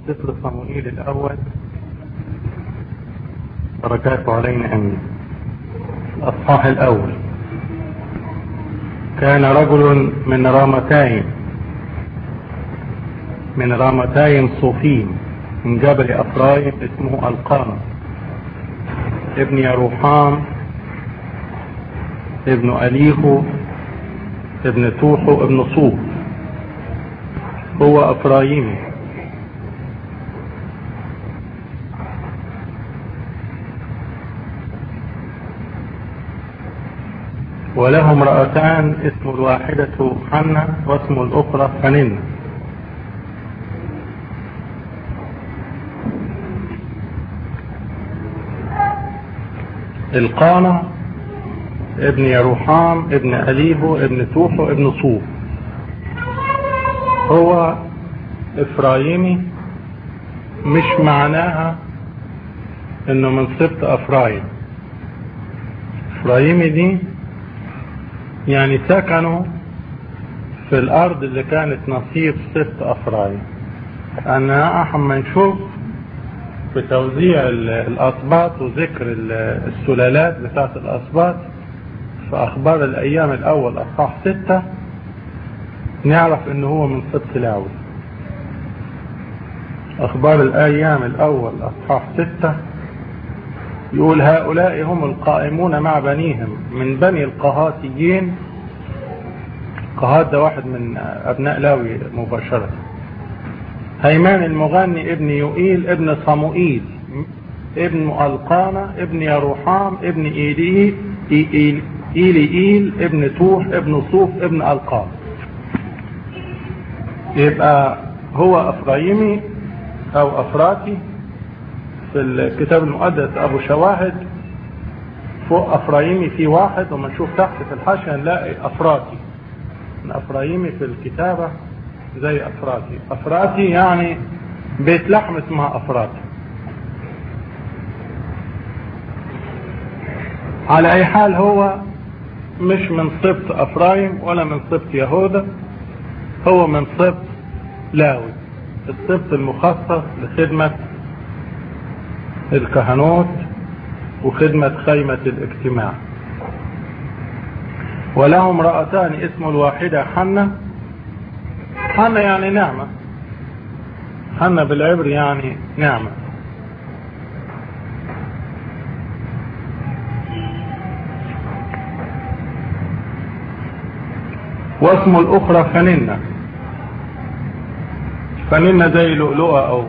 سفر صموئيل الأول بركاته علينا أمين الأصحاح الأول كان رجل من رامتين من رامتين صوفين من جبل أفرايم اسمه القامة ابن يروحام ابن أليهو ابن توحو ابن صوف هو أفرايمي وله امرأتان اسم الواحدة حنة واسم الأخرى فننة القانة ابن يروحام ابن أليبو ابن توحو ابن صوف هو إفرايمي مش معناها انه من سبط افرايم افرايمي دي يعني سكنوا في الارض اللي كانت نصيب سبط افرايم انا احنا نشوف بتوزيع الاسباط وذكر السلالات بتاعت الاسباط في اخبار الايام الاول اصحاح ستة نعرف ان هو من سبط لاوي اخبار الايام الاول اصحاح ستة يقول هؤلاء هم القائمون مع بنيهم من بني القهاتيين قهات ده واحد من ابناء لاوي مباشرة هيمان المغني ابن يوئيل ابن صموئيل ابن القانة ابن يروحام ابن إيلي إيل إيلي إيل ابن توح ابن صوف ابن القانة يبقى هو أفرايمي أو أفراتي في الكتاب المقدس أبو شواهد فوق أفرايمي في واحد وما نشوف تحت في الحاشية نلاقي أفراتي من أفرايمي في الكتابة زي أفراتي أفراتي يعني بيت لحم اسمها أفراتي على أي حال هو مش من سبط أفرايم ولا من سبط يهوذا هو من سبط لاوي السبط المخصص لخدمة الكهنوت وخدمة خيمة الاجتماع وله امرأتان اسم الواحدة حنة حنة يعني نعمة حنة بالعبر يعني نعمة واسم الأخرى فننة فننة زي لؤلؤة أو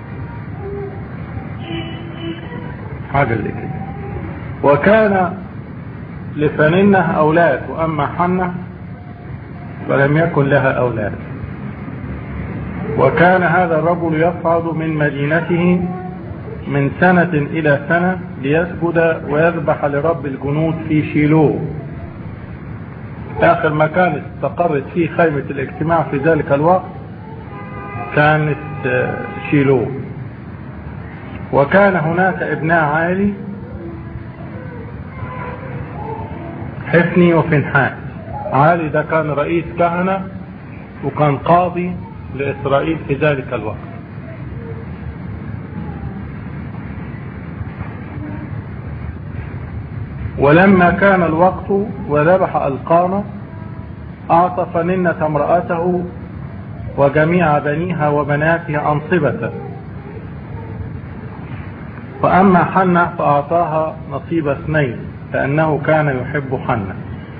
حاجة زي كده وكان لفننة أولاد وأما حنة فلم يكن لها أولاد وكان هذا الرجل يصعد من مدينته من سنة إلى سنة ليسجد ويذبح لرب الجنود في شيلو آخر مكان استقرت فيه خيمة الاجتماع في ذلك الوقت كانت شيلو وكان هناك ابناء عالي حفني وفنحاس عالي ده كان رئيس كهنة وكان قاضي لإسرائيل في ذلك الوقت ولما كان الوقت وذبح القامة أعطى فننة امرأته وجميع بنيها وبناتها أنصبة فأما حنة فأعطاها نصيب اثنين لأنه كان يحب حنة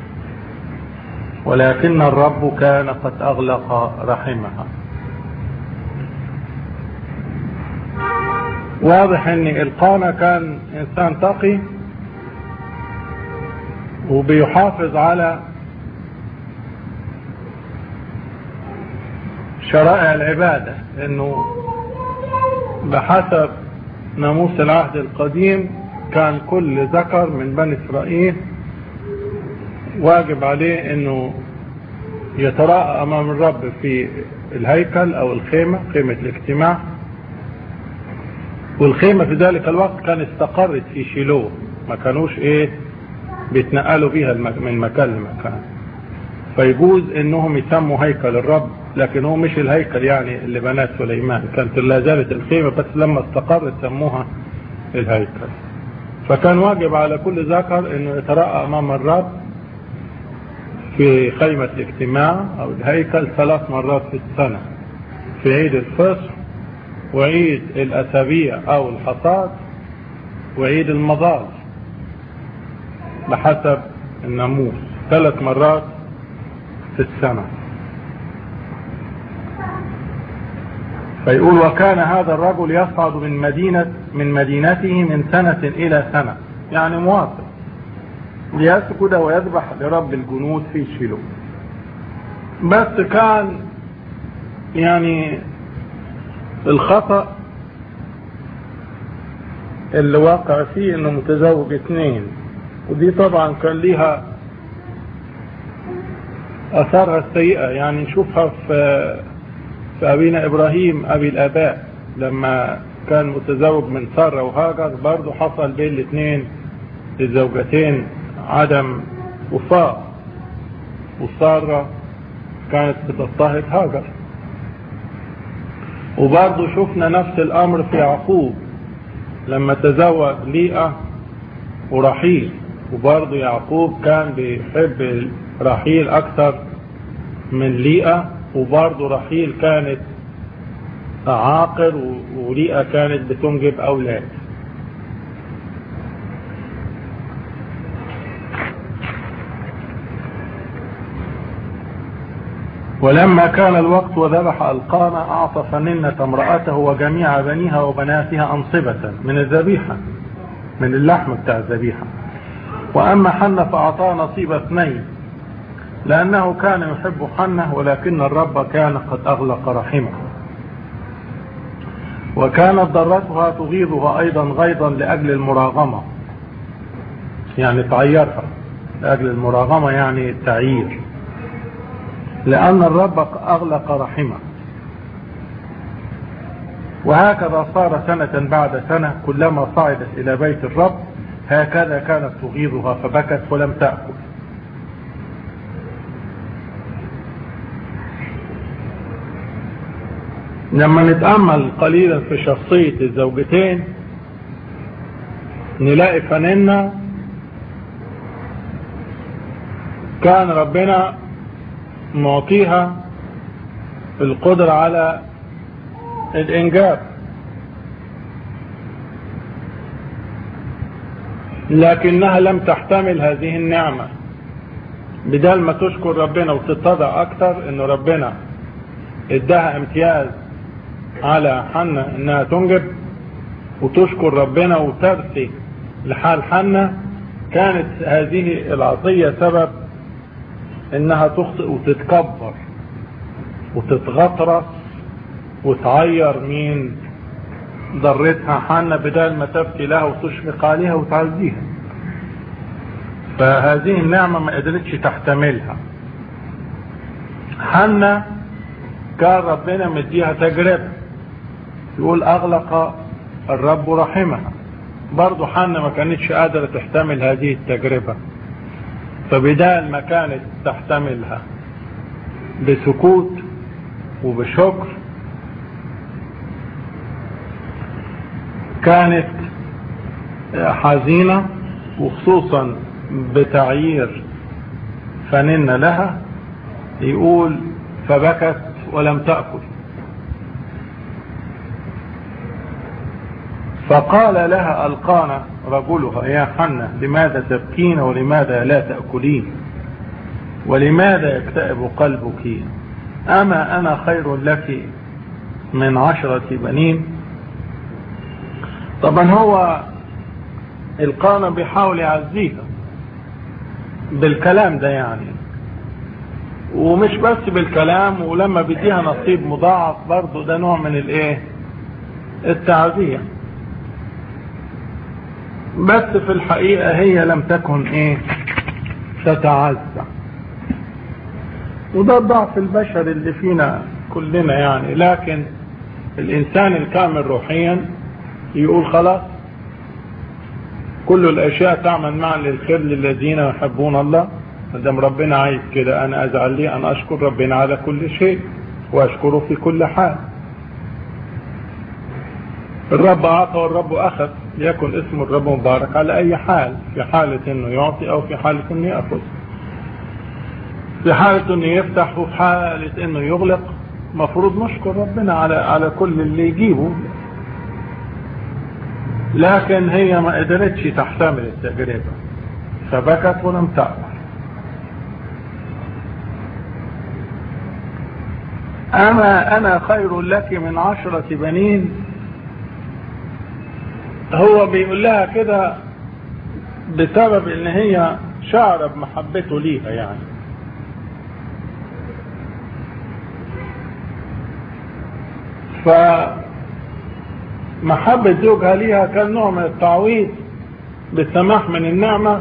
ولكن الرب كان قد أغلق رحمها واضح ان القانة كان انسان تقي وبيحافظ على شرائع العبادة انه بحسب ناموس العهد القديم كان كل ذكر من بني اسرائيل واجب عليه انه يتراءى امام الرب في الهيكل او الخيمة خيمة الاجتماع والخيمة في ذلك الوقت كان استقرت في شيلو ما كانوش ايه بيتنقلوا بيها من مكان لمكان فيجوز انهم يسموا هيكل الرب لكن هو مش الهيكل يعني اللي بناه سليمان كانت لا زالت الخيمة بس لما استقرت سموها الهيكل فكان واجب على كل ذكر انه يترأى امام الرب في خيمة الاجتماع او الهيكل ثلاث مرات في السنة في عيد الفصح وعيد الاسابيع او الحصاد وعيد المظال بحسب الناموس ثلاث مرات في السنة فيقول وكان هذا الرجل يصعد من مدينة من مدينته من سنة إلى سنة يعني مواطن ليسجد ويذبح لرب الجنود في شيلو بس كان يعني الخطأ اللي واقع فيه انه متزوج اثنين ودي طبعا كان ليها اثارها السيئة يعني نشوفها في في ابينا ابراهيم ابي الاباء لما كان متزوج من سارة وهاجر برضه حصل بين الاثنين الزوجتين عدم وفاء وسارة كانت بتضطهد هاجر وبرضه شفنا نفس الامر في يعقوب لما تزوج ليئة ورحيل وبرضه يعقوب كان بيحب رحيل اكثر من ليئة وبرضه رحيل كانت عاقر وليئة كانت بتنجب اولاد ولما كان الوقت وذبح القانا اعطى فننة امرأته وجميع بنيها وبناتها انصبة من الذبيحة من اللحم بتاع الذبيحة واما حنة فاعطاه نصيب اثنين لانه كان يحب حنة ولكن الرب كان قد اغلق رحمه وكانت ضرتها تغيظها ايضا غيظا لاجل المراغمة يعني تعيرها لاجل المراغمة يعني تعيير لأن الرب أغلق رحمه وهكذا صار سنة بعد سنة كلما صعدت إلى بيت الرب هكذا كانت تغيظها فبكت ولم تأكل لما نتأمل قليلا في شخصية الزوجتين نلاقي فننا كان ربنا معطيها القدرة على الإنجاب لكنها لم تحتمل هذه النعمة بدل ما تشكر ربنا وتتضع أكثر إنه ربنا اداها امتياز على حنة إنها تنجب وتشكر ربنا وترثي لحال حنة كانت هذه العطية سبب انها تخطئ وتتكبر وتتغطرس وتعير مين ضرتها حنة بدل ما تبكي لها وتشفق عليها وتعزيها فهذه النعمة ما قدرتش تحتملها حنة كان ربنا مديها تجربة يقول اغلق الرب رحمها برضو حنة ما كانتش قادرة تحتمل هذه التجربة فبدال ما كانت تحتملها بسكوت وبشكر كانت حزينة وخصوصا بتعيير فنن لها يقول فبكت ولم تأكل فقال لها القانا رجلها يا حنة لماذا تبكين ولماذا لا تأكلين ولماذا يكتئب قلبك أما أنا خير لك من عشرة بنين طبعا هو القانا بيحاول يعزيها بالكلام ده يعني ومش بس بالكلام ولما بيديها نصيب مضاعف برضه ده نوع من الايه التعزيه بس في الحقيقة هي لم تكن ايه تتعزى وده الضعف البشري اللي فينا كلنا يعني لكن الانسان الكامل روحيا يقول خلاص كل الاشياء تعمل معا للخير للذين يحبون الله دام ربنا عايز كده انا ازعل ليه انا اشكر ربنا على كل شيء واشكره في كل حال الرب اعطى والرب اخذ يكن اسم الرب مبارك على اي حال في حالة انه يعطي او في حالة انه يأخذ في حالة انه يفتح وفي حالة انه يغلق مفروض نشكر ربنا على على كل اللي يجيبه لكن هي ما قدرتش تحتمل التجربة فبكت ولم تأمر أما أنا خير لك من عشرة بنين هو بيقول لها كده بسبب ان هي شعر بمحبته ليها يعني فمحبة زوجها ليها كان نوع من التعويض بالسماح من النعمة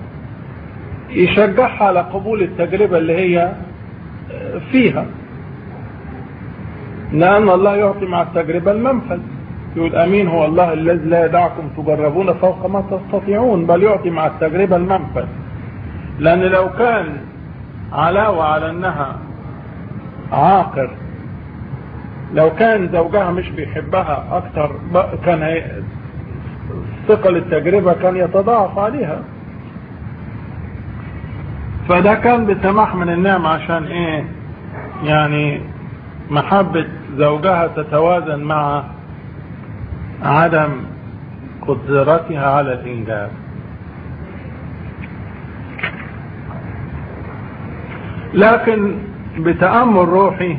يشجعها على قبول التجربة اللي هي فيها لأن الله يعطي مع التجربة المنفذ يقول أمين هو الله الذي لا يدعكم تجربون فوق ما تستطيعون بل يعطي مع التجربة المنفذ لأن لو كان علاوة على أنها عاقر لو كان زوجها مش بيحبها أكتر كان ثقل التجربة كان يتضاعف عليها فده كان بسماح من النعمة عشان ايه يعني محبة زوجها تتوازن مع عدم قدرتها على الإنجاب لكن بتأمل روحي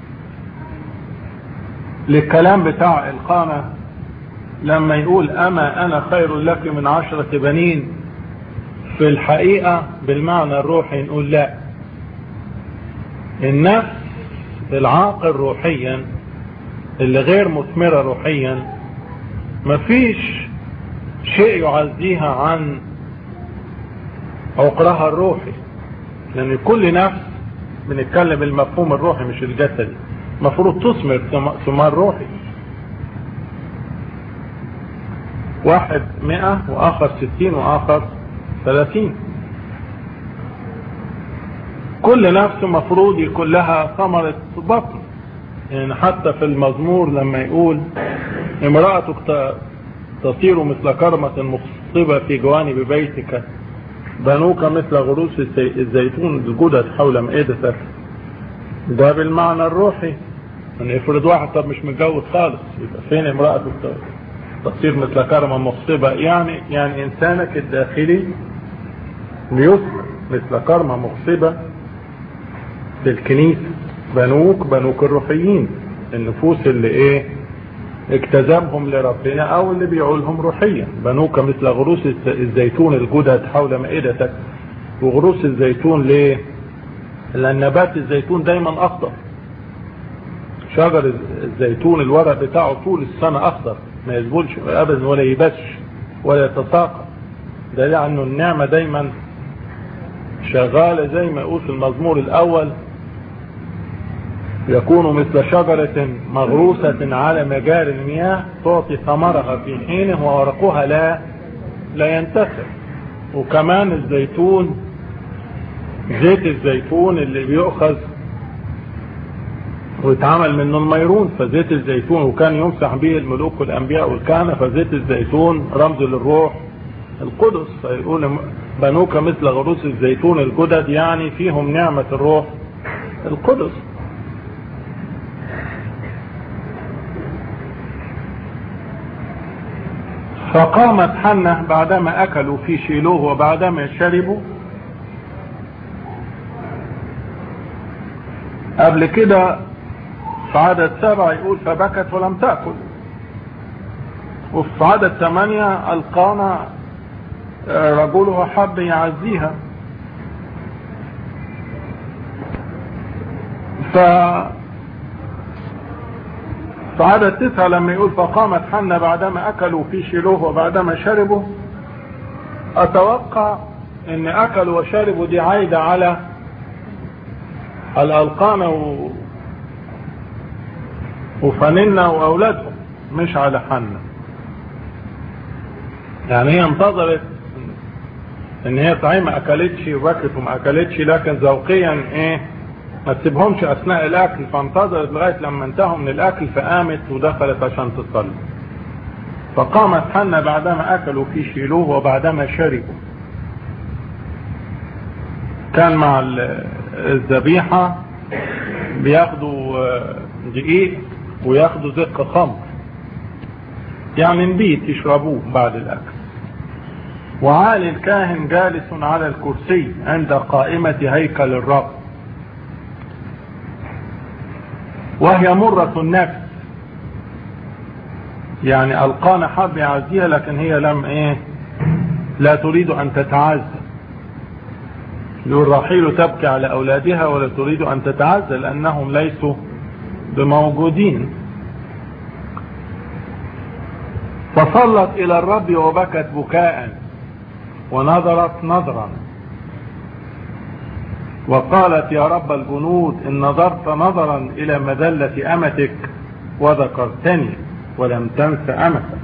للكلام بتاع القامة لما يقول أما أنا خير لك من عشرة بنين في الحقيقة بالمعنى الروحي نقول لا النفس العاقل روحيا اللي غير مثمرة روحيا مفيش شيء يعزيها عن عقرها الروحي لان كل نفس بنتكلم المفهوم الروحي مش الجسدي مفروض تثمر ثمار روحي واحد مئة واخر ستين واخر ثلاثين كل نفس مفروض يكون لها ثمرة بطن يعني حتى في المزمور لما يقول امرأتك تصير مثل كرمة مخصبة في جوانب بيتك بنوك مثل غروس الزيتون الجدد حول مائدتك ده بالمعنى الروحي يعني افرض واحد طب مش متجوز خالص يبقى فين امرأتك تصير مثل كرمة مخصبة يعني يعني انسانك الداخلي ليثمر مثل كرمة مخصبة في الكنيسة بنوك بنوك الروحيين النفوس اللي ايه اجتذبهم لربنا او اللي بيعولهم روحيا بنوك مثل غروس الزيتون الجدد حول مائدتك وغروس الزيتون ليه لان نبات الزيتون دايما اخضر شجر الزيتون الورق بتاعه طول السنة اخضر ما يزبلش ابدا ولا يبش ولا يتساقط ده لانه النعمة دايما شغالة زي ما يقول في المزمور الاول يكون مثل شجرة مغروسة على مجاري المياه تعطي ثمرها في حينه وورقها لا لا ينتثر وكمان الزيتون زيت الزيتون اللي بيؤخذ ويتعمل منه الميرون فزيت الزيتون وكان يمسح به الملوك والانبياء والكهنه فزيت الزيتون رمز للروح القدس فيقول بنوك مثل غروس الزيتون الجدد يعني فيهم نعمه الروح القدس فقامت حنة بعدما أكلوا في شيلوه وبعدما شربوا قبل كده في عدد سبعة يقول فبكت ولم تأكل وفي عدد ثمانية القانا رجلها حب يعزيها ف في عدد تسعة لما يقول فقامت حنة بعدما أكلوا في شيلوه وبعدما شربوا أتوقع أن أكلوا وشربوا دي عايدة على الألقانة و... وفننا وأولادهم مش على حنة يعني هي انتظرت ان هي صحيح ما اكلتش وبكت وما اكلتش لكن ذوقيا ايه ما تسيبهمش اثناء الاكل فانتظرت لغايه لما انتهوا من الاكل فقامت ودخلت عشان تصلي فقامت حنة بعدما اكلوا في شيلوه وبعدما شربوا كان مع الذبيحة بياخدوا دقيق وياخدوا زق خمر يعني نبيت يشربوه بعد الاكل وعالي الكاهن جالس على الكرسي عند قائمة هيكل الرب وهي مرة النفس يعني القانا حب يعزيها لكن هي لم ايه لا تريد ان تتعزى يقول رحيل تبكي على اولادها ولا تريد ان تتعزى لانهم ليسوا بموجودين فصلت الى الرب وبكت بكاء ونظرت نظرا وقالت يا رب الجنود ان نظرت نظرا الى مذلة امتك وذكرتني ولم تنس امتك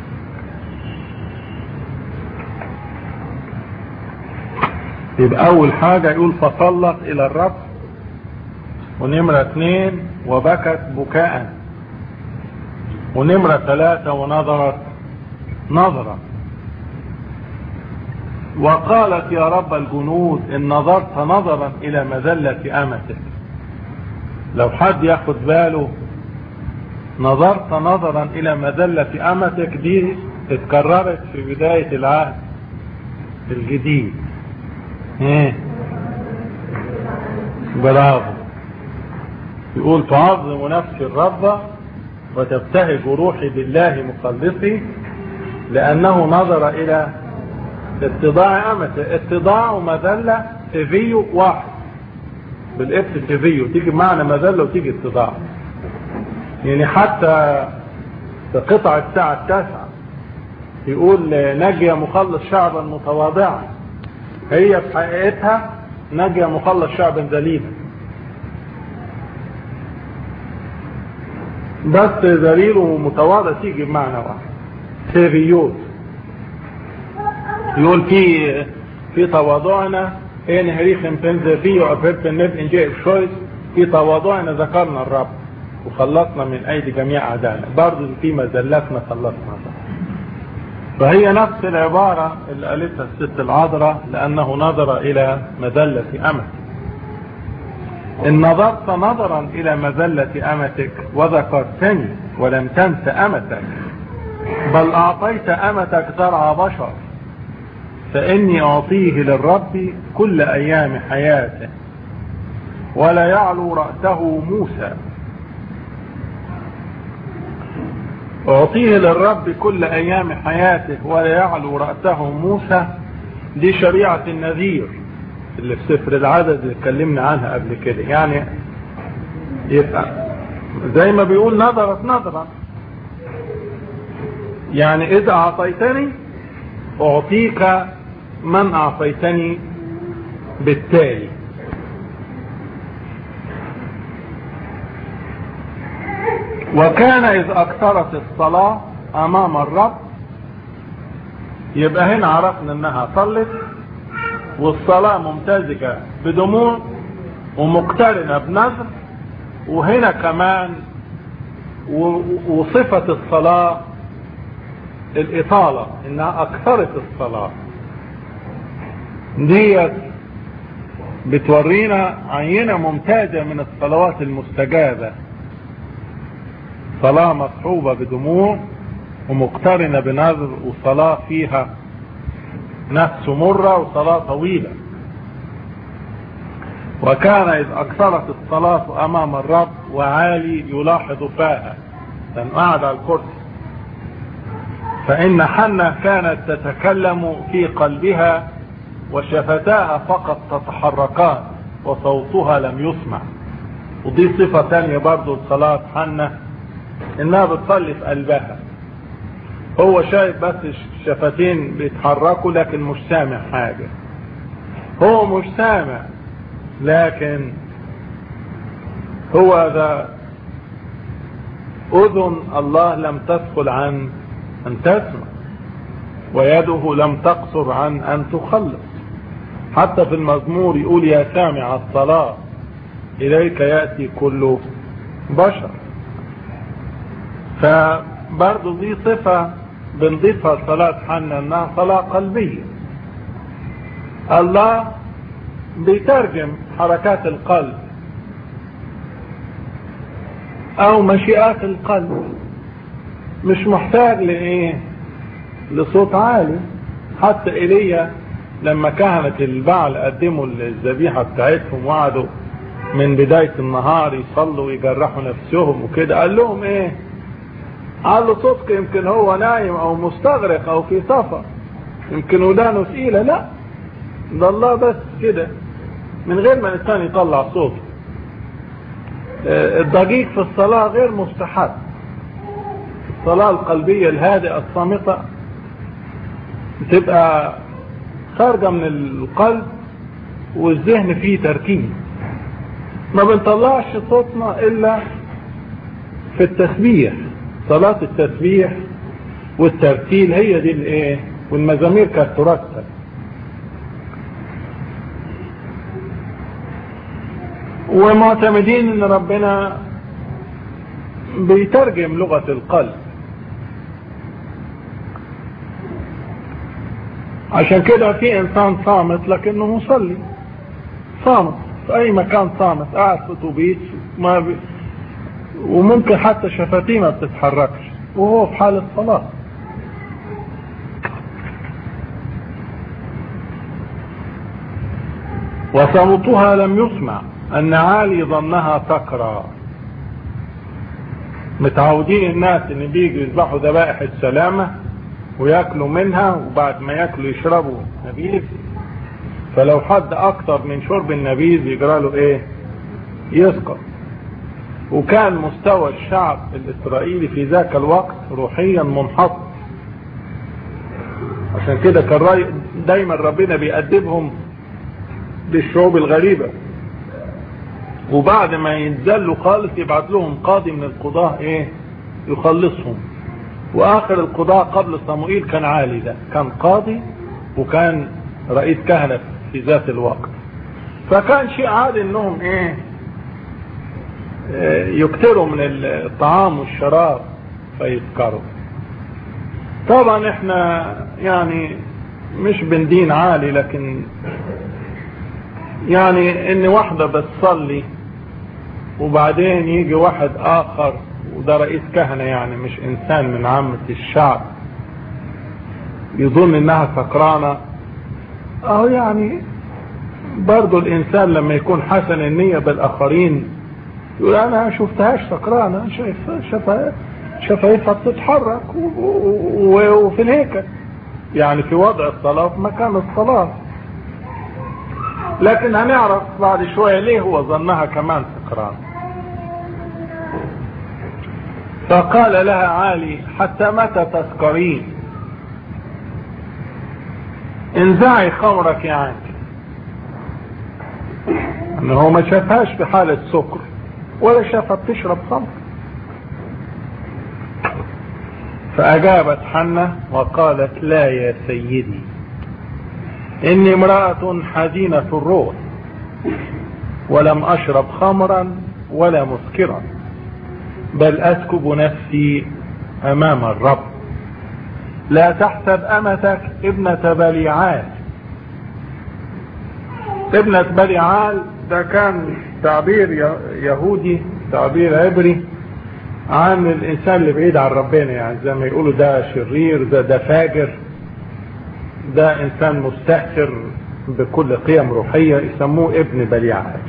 يبقى اول حاجة يقول فصلت الى الرب ونمرة اثنين وبكت بكاء ونمرة ثلاثة ونظرت نظرا وقالت يا رب الجنود ان نظرت نظرا الى مذلة امتك لو حد ياخد باله نظرت نظرا الى مذلة امتك دي اتكررت في بداية العهد الجديد ايه برافو يقول تعظم نفسي الرب وتبتهج روحي بالله مخلصي لانه نظر الى اتضاع امته اتضاع ومذلة فيو واحد بالابت فيو تيجي بمعنى مذلة وتيجي اتضاع يعني حتى في قطع الساعة التاسعة يقول نجي مخلص شعبا متواضعا هي في حقيقتها نجي مخلص شعبا ذليلا بس ذليل ومتواضع تيجي بمعنى واحد سيفيوت يقول في في تواضعنا ان هريخن بنزفي وابرت النب ان جاء الشويس في تواضعنا ذكرنا الرب وخلصنا من ايدي جميع اعدائنا برضه في مزلاتنا خلصنا فهي نفس العبارة اللي قالتها الست العذراء لانه نظر الى مذلة امتك ان نظرت نظرا الى مذلة امتك وذكرتني ولم تنس امتك بل اعطيت امتك زرع بشر فإني أعطيه للرب كل أيام حياته ولا يعلو رأسه موسى أعطيه للرب كل أيام حياته ولا يعلو رأسه موسى دي شريعة النذير اللي في سفر العدد اللي اتكلمنا عنها قبل كده يعني يبقى زي ما بيقول نظرت نظرا يعني إذا أعطيتني أعطيك من أعطيتني بالتالي وكان إذ أكثرت الصلاة أمام الرب يبقى هنا عرفنا أنها صلت والصلاة ممتزجة بدموع ومقترنة بنذر وهنا كمان وصفة الصلاة الإطالة إنها أكثرت الصلاة ديت بتورينا عينة ممتازة من الصلوات المستجابة صلاة مصحوبة بدموع ومقترنة بنذر وصلاة فيها نفس مرة وصلاة طويلة وكان إذ أكثرت الصلاة أمام الرب وعالي يلاحظ فاها كان قاعد على الكرسي فإن حنة كانت تتكلم في قلبها وشفتاها فقط تتحركان وصوتها لم يسمع ودي صفة تانية برضو لصلاة حنة انها بتصلي في قلبها هو شايف بس الشفتين بيتحركوا لكن مش سامع حاجة هو مش سامع لكن هو ذا اذن الله لم تثقل عن ان تسمع ويده لم تقصر عن ان تخلص حتى في المزمور يقول يا سامع الصلاة إليك يأتي كل بشر فبرضه دي صفة بنضيفها صلاة حنا انها صلاة قلبية الله بيترجم حركات القلب او مشيئات القلب مش محتاج لايه لصوت عالي حتى ايليا لما كهنة البعل قدموا الذبيحة بتاعتهم وقعدوا من بداية النهار يصلوا ويجرحوا نفسهم وكده قال لهم ايه قال له صدق يمكن هو نايم او مستغرق او في سفر يمكن ودانه تقيلة لا ده الله بس كده من غير ما الانسان يطلع صوته الضجيج في الصلاة غير مستحب الصلاة القلبية الهادئة الصامتة بتبقى خارجة من القلب والذهن فيه تركيز ما بنطلعش صوتنا الا في التسبيح صلاة التسبيح والترتيل هي دي الايه والمزامير كانت ترتل ومعتمدين ان ربنا بيترجم لغة القلب عشان كده في انسان صامت لكنه مصلي صامت في اي مكان صامت قاعد في اتوبيس ما بي وممكن حتى شفتيه ما بتتحركش وهو في حالة صلاة وصوتها لم يسمع ان عالي ظنها تكرى متعودين الناس ان بيجوا يذبحوا ذبائح السلامة وياكلوا منها وبعد ما ياكلوا يشربوا نبيذ فلو حد اكتر من شرب النبيذ يجرى له ايه يسقط وكان مستوى الشعب الاسرائيلي في ذاك الوقت روحيا منحط عشان كده كان دايما ربنا بيأدبهم للشعوب الغريبة وبعد ما ينزلوا خالص يبعت لهم قاضي من القضاة ايه يخلصهم واخر القضاة قبل صموئيل كان عالي ده كان قاضي وكان رئيس كهنة في ذات الوقت فكان شيء عادي انهم ايه يكتروا من الطعام والشراب فيسكروا طبعا احنا يعني مش بندين عالي لكن يعني ان واحدة بتصلي وبعدين يجي واحد اخر وده رئيس كهنة يعني مش انسان من عامة الشعب يظن انها سكرانة اهو يعني برضو الانسان لما يكون حسن النية بالاخرين يقول انا شفتهاش سكرانة شايف شفايف شفايفها بتتحرك وفي الهيكل يعني في وضع الصلاة في مكان الصلاة لكن هنعرف بعد شوية ليه هو ظنها كمان سكران فقال لها عالي حتى متى تسكرين انزعي خمرك يا عنك ان هو ما شافهاش في حالة سكر ولا شافها بتشرب خمر فأجابت حنة وقالت لا يا سيدي إني امرأة حزينة الروح ولم أشرب خمرا ولا مسكرا بل أسكب نفسي أمام الرب لا تحسب أمتك ابنة بليعال ابنة بليعال ده كان تعبير يهودي تعبير عبري عن الإنسان اللي بعيد عن ربنا يعني زي ما يقولوا ده شرير ده ده فاجر ده إنسان مستهتر بكل قيم روحية يسموه ابن بليعال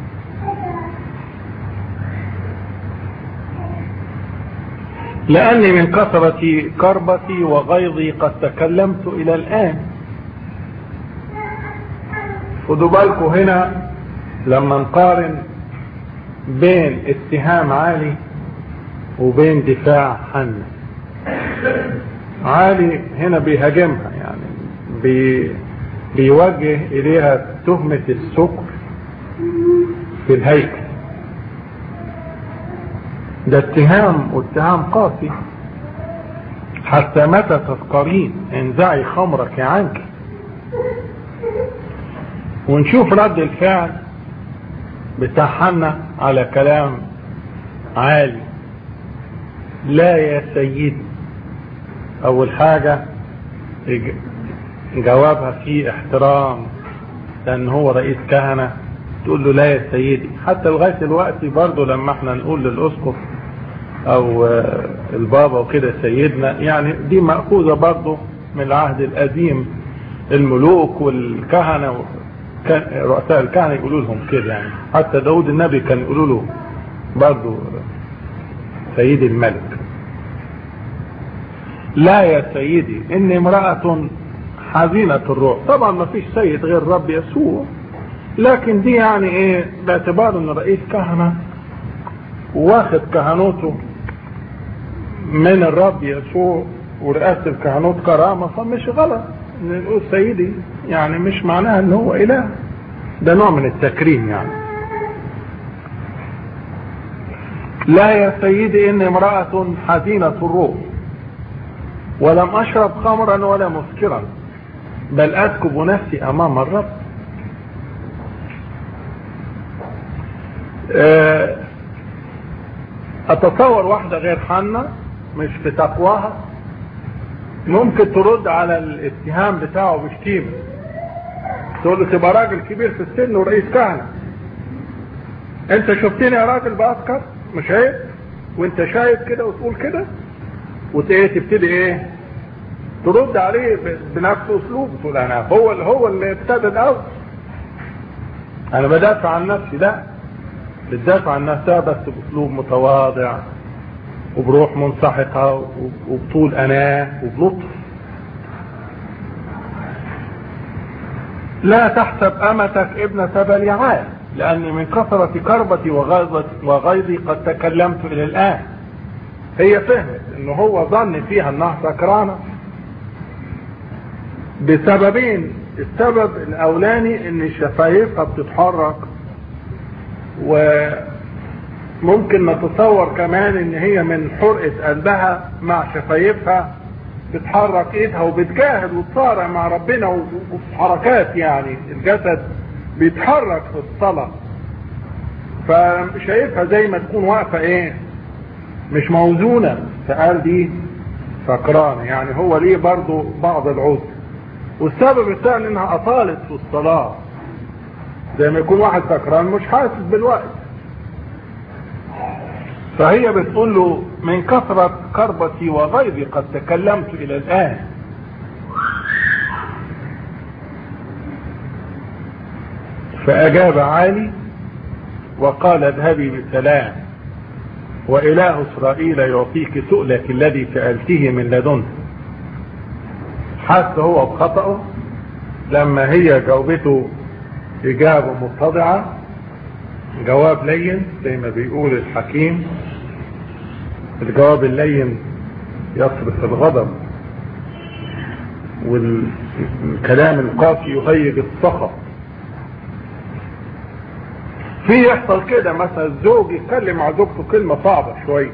لأني من كثرة كربتي وغيظي قد تكلمت إلى الآن خدوا بالكم هنا لما نقارن بين اتهام عالي وبين دفاع حنة عالي هنا بيهاجمها يعني بي بيوجه إليها تهمة السكر في الهيكل ده اتهام واتهام قاسي حتى متى تذكرين انزعي خمرك عنك ونشوف رد الفعل بتاع حنا على كلام عالي لا يا سيدي اول حاجة جوابها فيه احترام لان هو رئيس كهنة تقول له لا يا سيدي حتى لغاية الوقت برضه لما احنا نقول للاسقف او البابا وكده سيدنا يعني دي مأخوذة برضه من العهد القديم الملوك والكهنة رؤساء الكهنة يقولوا لهم كده يعني حتى داود النبي كان يقولوا له برضه سيدي الملك لا يا سيدي اني امرأة حزينة الروح طبعا ما فيش سيد غير رب يسوع لكن دي يعني ايه باعتبار ان رئيس كهنة واخد كهنوته من الرب يسوع ورئاسة الكهنوت كرامة فمش غلط نقول سيدي يعني مش معناها ان هو اله ده نوع من التكريم يعني لا يا سيدي اني امرأة حزينة الروح ولم اشرب خمرا ولا مسكرا بل اسكب نفسي امام الرب اتصور واحدة غير حنة مش في تقواها ممكن ترد على الاتهام بتاعه بشتيمة تقول له تبقى راجل كبير في السن ورئيس كهنة انت شفتني يا راجل بأسكر مش عيب وانت شايف كده وتقول كده وتبتدي ايه ترد عليه بنفس اسلوب تقول انا هو هو اللي ابتدى الاول انا بدافع عن نفسي لا بتدافع عن نفسها بس باسلوب متواضع وبروح منسحقة وبطول أناة وبلطف لا تحسب أمتك ابنة بليعان لأني من كثرة كربتي وغيظي قد تكلمت إلى الآن هي فهمت إن هو ظن فيها إنها سكرانة بسببين السبب الأولاني إن شفايفها بتتحرك وممكن نتصور كمان ان هي من حرقة قلبها مع شفايفها بتحرك ايدها وبتجاهد وتصارع مع ربنا وفي حركات يعني الجسد بيتحرك في الصلاة فشايفها زي ما تكون واقفة ايه مش موزونة فقال دي سكرانة يعني هو ليه برضو بعض العذر والسبب الثاني انها اطالت في الصلاة زي ما يكون واحد سكران مش حاسس بالوقت فهي بتقول له من كثرة كربتي وغيظي قد تكلمت الى الان فاجاب عالي وقال اذهبي بسلام واله اسرائيل يعطيك سؤلك الذي سألته من لدنه حس هو بخطأه لما هي جاوبته إجابة متضعة جواب لين زي ما بيقول الحكيم الجواب اللين يصرف الغضب والكلام القاسي يهيج السخط في يحصل كده مثلا الزوج يتكلم مع زوجته كلمة صعبة شوية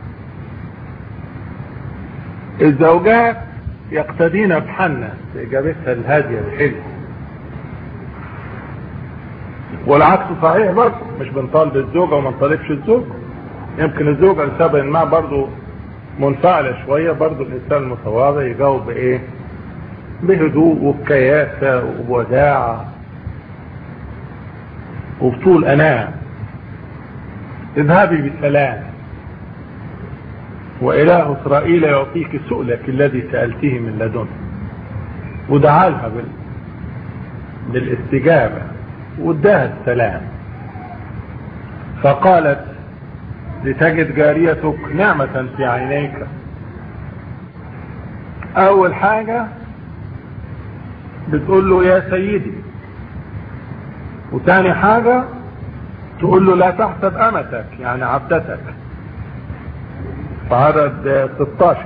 الزوجات يقتدين بحنة بإجابتها الهادية الحلوة والعكس صحيح برضه مش بنطالب الزوجة وما نطالبش الزوج يمكن الزوجة لسبب ما برضه منفعلة شوية برضه الإنسان المتواضع يجاوب بإيه؟ بهدوء وبكياسة وبوداعة وبطول أناة اذهبي بسلام وإله إسرائيل يعطيك سؤلك الذي سألته من لدنه ودعا لها بال... بالاستجابة واداها السلام فقالت لتجد جاريتك نعمة في عينيك أول حاجة بتقول له يا سيدي وتاني حاجة تقول له لا تحسب أمتك يعني عبدتك في عدد 16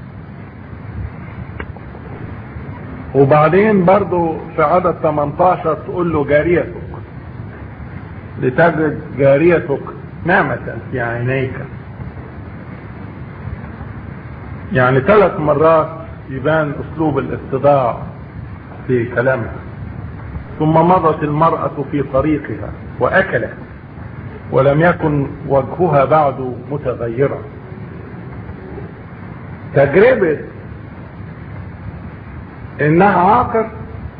وبعدين برضو في عدد 18 تقول له جاريتك لتجد جاريتك نعمة في عينيك يعني ثلاث مرات يبان اسلوب الاستضاع في كلامها ثم مضت المرأة في طريقها واكلت ولم يكن وجهها بعد متغيرا تجربة انها عاقر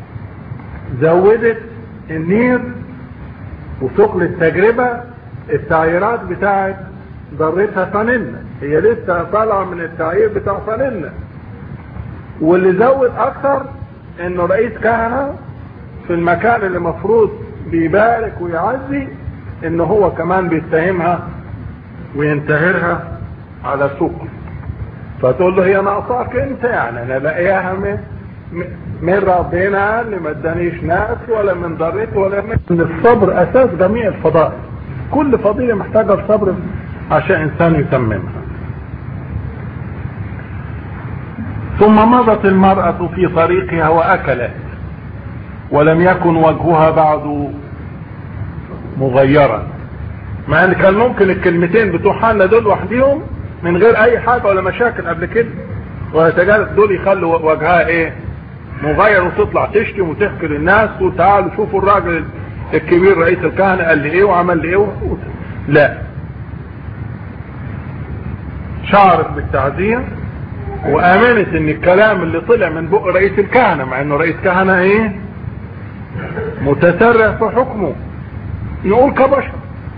زودت النير وثقل التجربة التعييرات بتاعت ضرتها فانلة هي لسه طالعة من التعيير بتاع فانلة واللي زود اكتر انه رئيس كهنة في المكان اللي مفروض بيبارك ويعزي ان هو كمان بيتهمها وينتهرها على سوق فتقول له هي ناقصاك انت يعني انا لاقيها من من ربنا اللي ما ادانيش ناس ولا من ضريت ولا من الصبر اساس جميع الفضائل كل فضيله محتاجه الصبر عشان انسان يتممها ثم مضت المرأة في طريقها وأكلت ولم يكن وجهها بعد مغيرا مع ان كان ممكن الكلمتين بتوع حنا دول لوحديهم من غير اي حاجة ولا مشاكل قبل كده ويتجارب دول يخلوا وجهها ايه مغير وتطلع تشتم وتحكي للناس وتعالوا شوفوا الراجل الكبير رئيس الكهنة قال لي ايه وعمل لي ايه و... لا شعرت بالتعزية وامنت ان الكلام اللي طلع من بق رئيس الكهنة مع انه رئيس كهنة ايه متسرع في حكمه نقول كبشر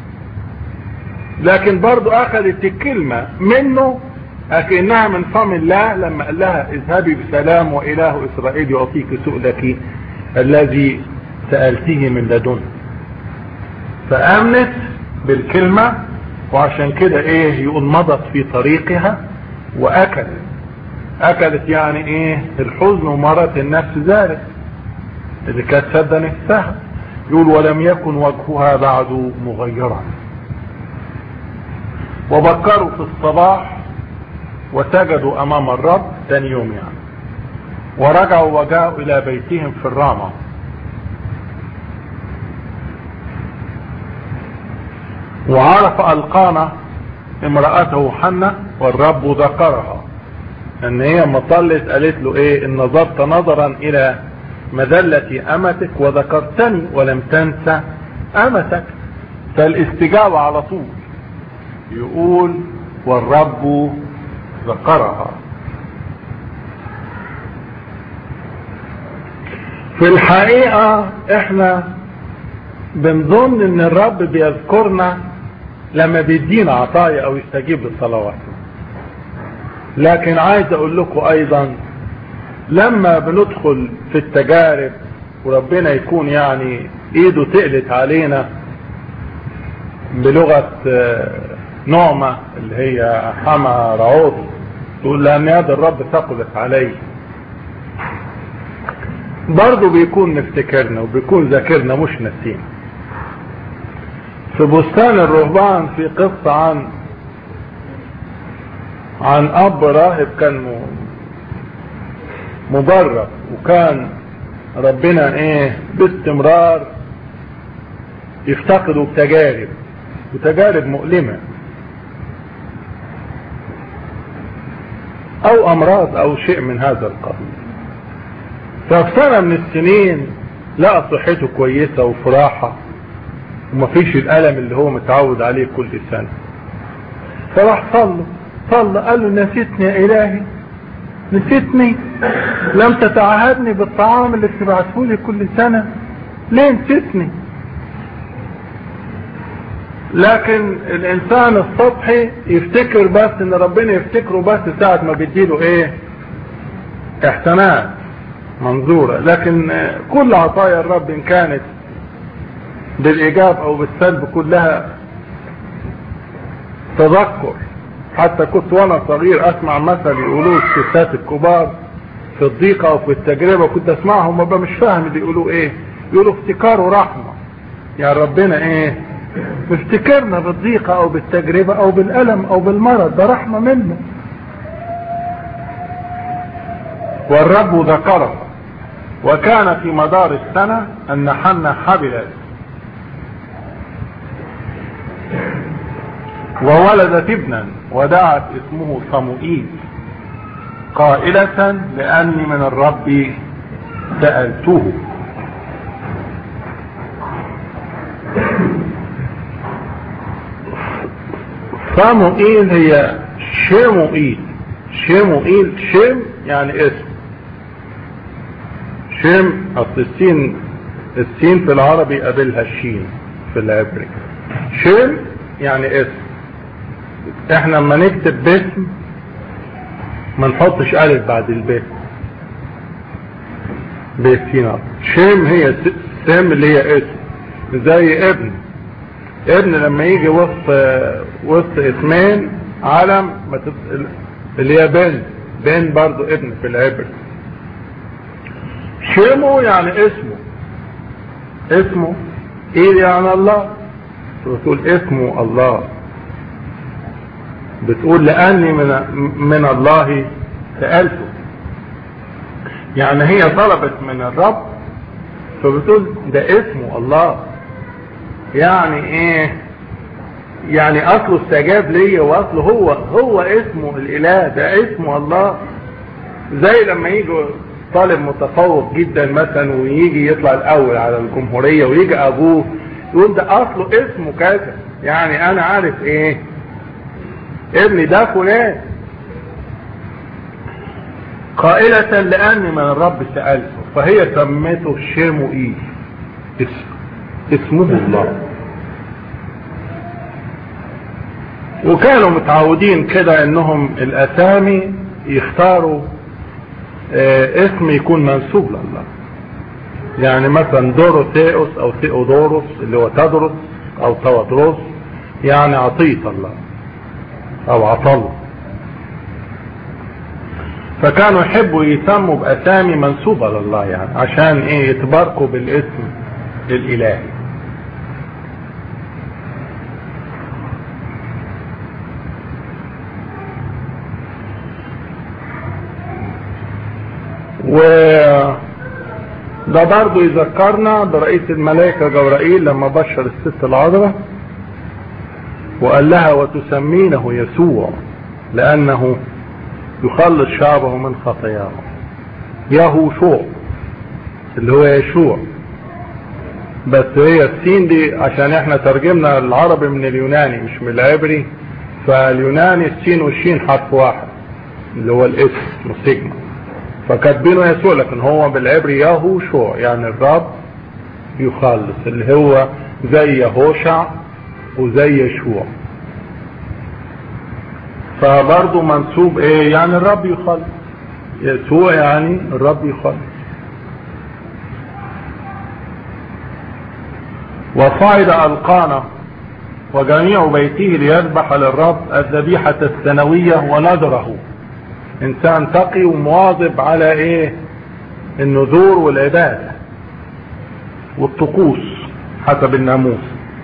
لكن برضو اخذت الكلمة منه اكنها من فم الله لما قال لها اذهبي بسلام واله اسرائيل يعطيك سؤلك الذي سألته من لدن فامنت بالكلمة وعشان كده ايه يقول مضت في طريقها واكلت اكلت يعني ايه الحزن ومرت النفس ذلك اللي كانت سد نفسها يقول ولم يكن وجهها بعد مغيرا وبكروا في الصباح وسجدوا امام الرب ثاني يوم يعني ورجعوا وجاءوا الى بيتهم في الرامة وعرف القانا امرأته حنة والرب ذكرها ان هي لما طلت قالت له ايه ان نظرت نظرا الى مذلة امتك وذكرتني ولم تنسى امتك فالاستجابة على طول يقول والرب ذكرها في الحقيقة احنا بنظن ان الرب بيذكرنا لما بيدينا عطايا او يستجيب لصلواتنا لكن عايز اقول لكم ايضا لما بندخل في التجارب وربنا يكون يعني ايده تقلت علينا بلغة نعمة اللي هي حما رعوض تقول لان يد الرب ثقلت علي برضه بيكون نفتكرنا وبيكون ذاكرنا مش نسينا في بستان الرهبان في قصة عن عن اب راهب كان مبرر وكان ربنا ايه باستمرار يفتقدوا بتجارب وتجارب مؤلمة او امراض او شيء من هذا القبيل ففي سنة من السنين لقى صحته كويسة وفراحة ومفيش الالم اللي هو متعود عليه كل سنة فراح صلى صلى قال له نسيتني يا الهي نسيتني لم تتعهدني بالطعام اللي بتبعته لي كل سنة ليه نسيتني لكن الانسان السطحي يفتكر بس ان ربنا يفتكره بس ساعة ما بيديله ايه احسانات منظورة لكن كل عطايا الرب ان كانت بالايجاب او بالسلب كلها تذكر حتى كنت وانا صغير اسمع مثل يقولوه الستات الكبار في الضيقة او في التجربة كنت اسمعهم وابقى مش فاهم اللي يقولوا ايه يقولوا افتكار ورحمة يعني ربنا ايه افتكرنا بالضيقة او بالتجربة او بالالم او بالمرض ده رحمة منه والرب ذكره وكان في مدار السنة ان حنا حبلت وولدت ابنا ودعت اسمه صموئيل قائلة لأني من الرب سألته صاموئيل هي شيموئيل شيموئيل شيم يعني اسم شيم اصل السين السين في العربي قابلها الشين في العبري شيم يعني اسم احنا لما نكتب باسم ما نحطش الف بعد الب بسين شيم هي سم اللي هي اسم زي ابن ابن لما يجي وسط وسط اسمين علم ما تب... اللي هي بن بن برضو ابن في العبر شيمو يعني اسمه اسمه ايه يعني الله بتقول اسمه الله بتقول لاني من من الله سالته يعني هي طلبت من الرب فبتقول ده اسمه الله يعني ايه يعني اصله استجاب ليا واصله هو هو اسمه الاله ده اسمه الله زي لما يجي طالب متفوق جدا مثلا ويجي يطلع الاول على الجمهوريه ويجي ابوه يقول ده اصله اسمه كذا يعني انا عارف ايه ابني ده فلان قائلة لأني من الرب سألته فهي سميته شيموئيل اسم اسمه الله وكانوا متعودين كده انهم الاسامي يختاروا اه اسم يكون منسوب لله يعني مثلا دوروثيوس او ثيودوروس اللي هو تدرس او تودروس يعني عطية الله او عطل فكانوا يحبوا يسموا باسامي منسوبة لله يعني عشان ايه يتباركوا بالاسم الالهي و ده برضه يذكرنا برئيس الملائكة جبرائيل لما بشر الست العذراء وقال لها وتسمينه يسوع لأنه يخلص شعبه من خطاياه يهوشوع اللي هو يشوع بس هي السين دي عشان احنا ترجمنا العربي من اليوناني مش من العبري فاليوناني السين والشين حرف واحد اللي هو الاسم والسيجما فكاتبينه يسوع لكن هو بالعبري يهوشوع يعني الرب يخلص اللي هو زي يهوشع وزي يشوع فبرضه منسوب ايه يعني الرب يخلص يسوع يعني الرب يخلص وصعد القانا وجميع بيته ليذبح للرب الذبيحة السنوية ونذره انسان تقي ومواظب على ايه النذور والعبادة والطقوس حسب الناموس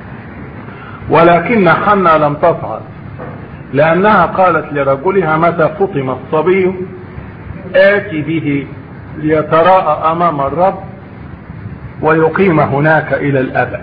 ولكن حنا لم تصعد لانها قالت لرجلها متى فطم الصبي اتي به ليتراءى امام الرب ويقيم هناك الى الابد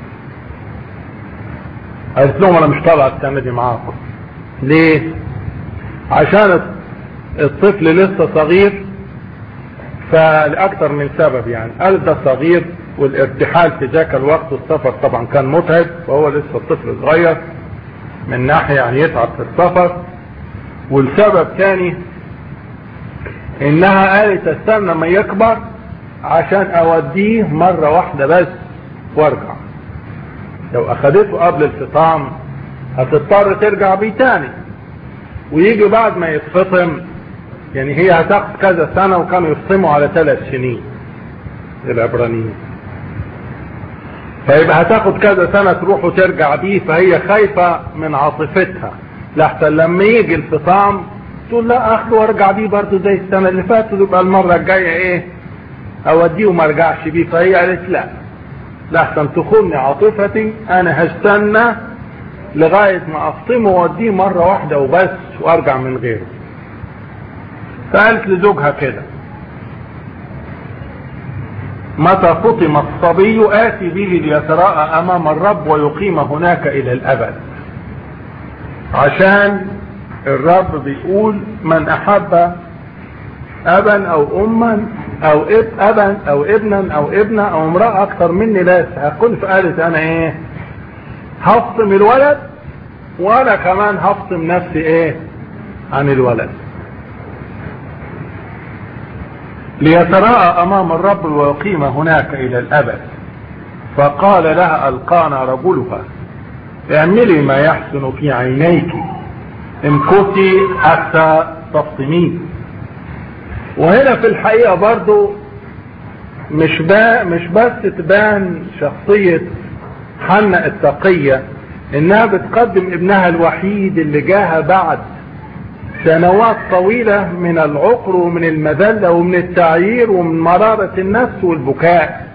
قالت لهم انا مش طالعه السنه دي معاكم ليه عشان الطفل لسه صغير فلأكثر من سبب يعني قال ده صغير والارتحال في ذاك الوقت السفر طبعا كان متعب وهو لسه الطفل صغير من ناحية يعني يتعب في السفر والسبب تاني انها قالت استنى ما يكبر عشان اوديه مرة واحدة بس وارجع لو اخدته قبل الفطام هتضطر ترجع بيه تاني ويجي بعد ما يتفطم يعني هي هتاخد كذا سنة وكانوا يفطموا على ثلاث سنين العبرانيين فيبقى هتاخد كذا سنة تروح وترجع بيه فهي خايفة من عاطفتها لحتى لما يجي الفطام تقول لا اخده وارجع بيه برضه زي السنة اللي فاتت يبقى المرة الجاية ايه اوديه وما ارجعش بيه فهي قالت لا لحسن تخوني عاطفتي انا هستنى لغاية ما افطمه واوديه مرة واحدة وبس وارجع من غيره فقالت لزوجها كده متى فطم الصبي آتي به ليتراءى أمام الرب ويقيم هناك إلى الأبد عشان الرب بيقول من أحب أبا أو أما أو اب أبا أو ابنا أو ابنة أو امرأة أكثر مني لا يستحقون فقالت أنا إيه هفطم الولد وانا كمان هفصم نفسي ايه عن الولد ليتراءى امام الرب ويقيم هناك الى الابد فقال لها القانا رجلها اعملي ما يحسن في عينيك امكثي حتى تفطميه وهنا في الحقيقة برضو مش با مش بس تبان شخصية حنة التقية انها بتقدم ابنها الوحيد اللي جاها بعد سنوات طويلة من العقر ومن المذلة ومن التعيير ومن مرارة النفس والبكاء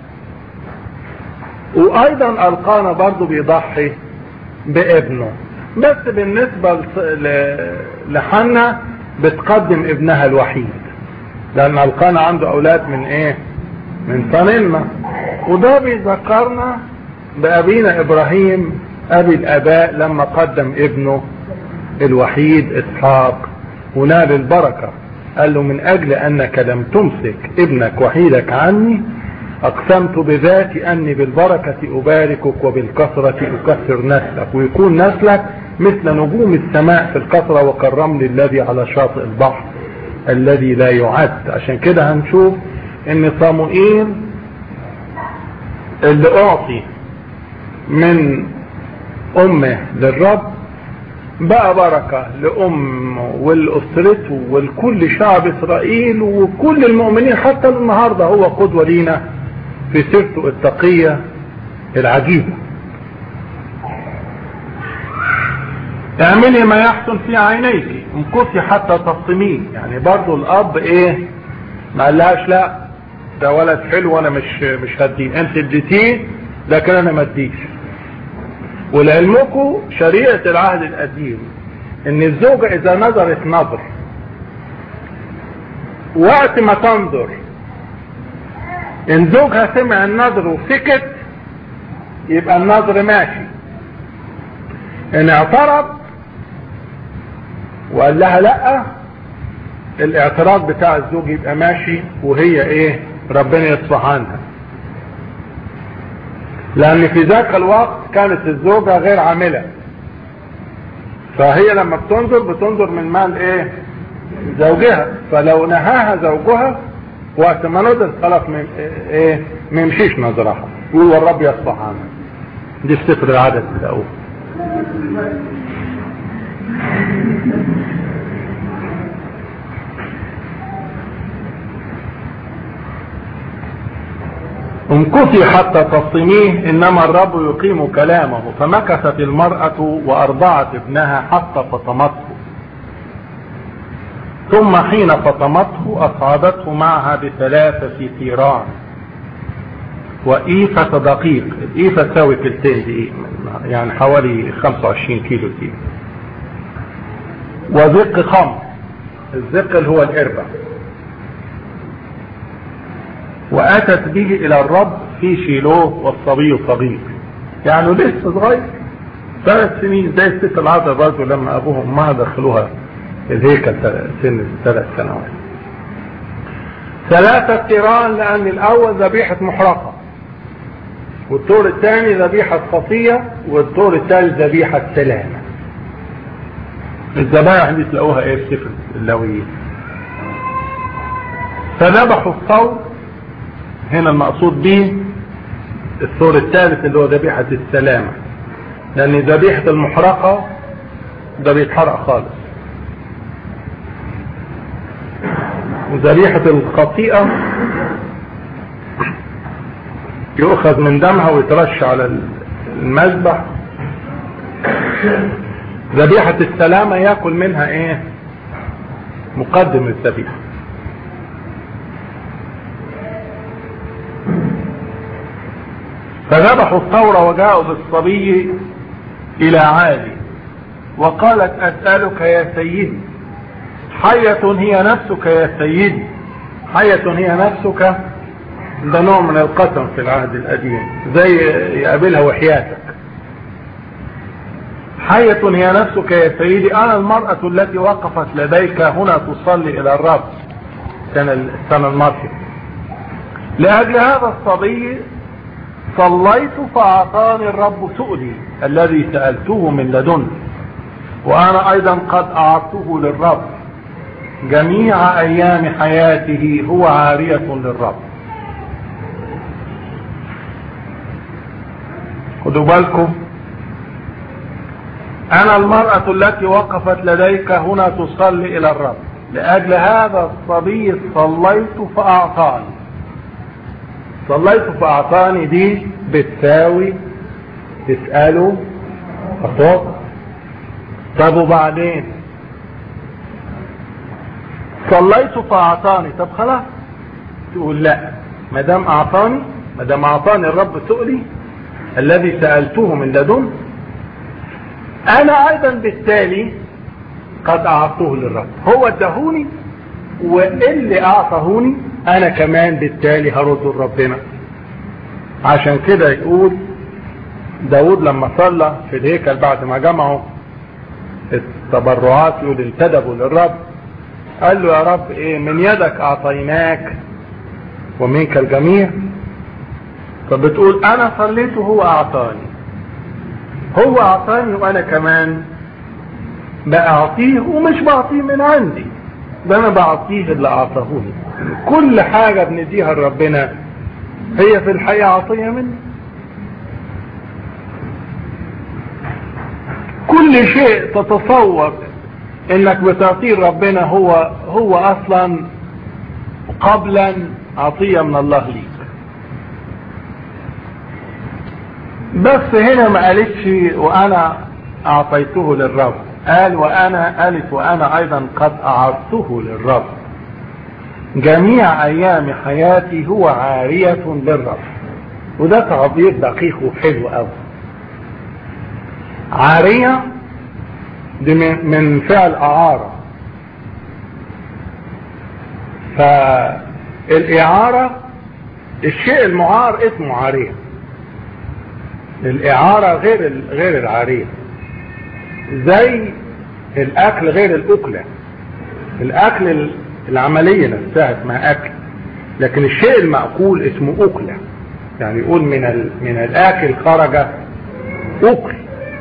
وايضا القانا برضو بيضحي بابنه بس بالنسبة لحنة بتقدم ابنها الوحيد لان القانا عنده اولاد من ايه من صنلنا وده بيذكرنا بابينا ابراهيم ابي الاباء لما قدم ابنه الوحيد اسحاق ونال البركة قال له من اجل انك لم تمسك ابنك وحيدك عني اقسمت بذاتي اني بالبركة اباركك وبالكثرة اكثر نسلك ويكون نسلك مثل نجوم السماء في الكثرة وكالرمل الذي على شاطئ البحر الذي لا يعد عشان كده هنشوف ان صموئيل اللي اعطي من امه للرب بقى بركة لأمه ولأسرته ولكل شعب إسرائيل وكل المؤمنين حتى النهاردة هو قدوة لينا في سيرته التقية العجيبة اعملي ما يحسن في عينيك امكثي حتى تفطميه يعني برضو الاب ايه ما قالهاش لا ده ولد حلو وانا مش مش هديه انت اديتيه لكن انا ما اديش ولعلمكم شريعة العهد القديم ان الزوجة اذا نظرت نظر وقت ما تنظر ان زوجها سمع النظر وسكت يبقى النظر ماشي ان اعترض وقال لها لا الاعتراض بتاع الزوج يبقى ماشي وهي ايه ربنا يصفح عنها لان في ذاك الوقت كانت الزوجة غير عاملة فهي لما بتنظر بتنظر من مال ايه زوجها فلو نهاها زوجها وقت ما نظر خلاص من ايه ما يمشيش نظرها يقول والرب يصفح عنها دي في سفر العدد الاول امكثي حتى تصميه انما الرب يقيم كلامه فمكثت المرأة وارضعت ابنها حتى فطمته ثم حين فطمته اصعدته معها بثلاثة تيران وإيفة دقيق الإيفة تساوي كيلتين دقيق يعني حوالي 25 كيلو دقيق وزق خمر الزق اللي هو الإربع واتت به الى الرب في شيلوه والصبي صغير يعني لسه صغير ثلاث سنين زي الست العذراء برضه لما ابوهم ما دخلوها الهيكل سن ثلاث سنوات ثلاثة تيران لان الاول ذبيحة محرقة والدور الثاني ذبيحة خطية والدور الثالث ذبيحة سلامة الذبائح دي تلاقوها ايه في سفر اللاويين فذبحوا الثور هنا المقصود به الثور الثالث اللي هو ذبيحة السلامة لأن ذبيحة المحرقة ده بيتحرق خالص وذبيحة الخطيئة يؤخذ من دمها ويترش على المذبح ذبيحة السلامة يأكل منها ايه مقدم الذبيحة فذبحوا الثور وجاءوا بالصبي الى عالي وقالت اسألك يا سيدي حية هي نفسك يا سيدي حية هي نفسك ده نوع من القسم في العهد القديم زي يقابلها وحياتك حية هي نفسك يا سيدي انا المرأة التي وقفت لديك هنا تصلي الى الرب سنة السنة الماضية لاجل هذا الصبي صليت فأعطاني الرب سؤلي الذي سألته من لدن وانا ايضا قد اعطته للرب جميع ايام حياته هو عارية للرب خدوا بالكم انا المرأة التي وقفت لديك هنا تصلي الى الرب لاجل هذا الصبي صليت فاعطاني صليت فاعطاني دي بتساوي تسأله فصوت طب وبعدين صليت فاعطاني طب خلاص تقول لا ما دام اعطاني ما دام اعطاني الرب سؤلي الذي سألته من لدن انا ايضا بالتالي قد اعطوه للرب هو ادهوني واللي اعطاهوني انا كمان بالتالي هرده لربنا عشان كده يقول داود لما صلى في الهيكل بعد ما جمعوا التبرعات يقول انتدبوا للرب قال له يا رب ايه من يدك اعطيناك ومنك الجميع فبتقول انا صليت وهو اعطاني هو اعطاني وانا كمان باعطيه ومش بعطيه من عندي ده انا بعطيه اللي اعطاهوني كل حاجة بنديها لربنا هي في الحقيقة عطية مني كل شيء تتصور انك بتعطيه ربنا هو هو اصلا قبلا عطية من الله ليك بس هنا ما قالتش وانا اعطيته للرب قال وانا قالت وانا ايضا قد اعرته للرب جميع ايام حياتي هو عارية للرب وده تعبير دقيق وحلو قوي عارية دي من فعل اعارة فالاعارة الشيء المعار اسمه عارية الاعارة غير غير العارية زي الاكل غير الاكلة الاكل العملية نفسها اسمها اكل لكن الشيء المأكول اسمه اكلة يعني يقول من ال... من الاكل خرج اكل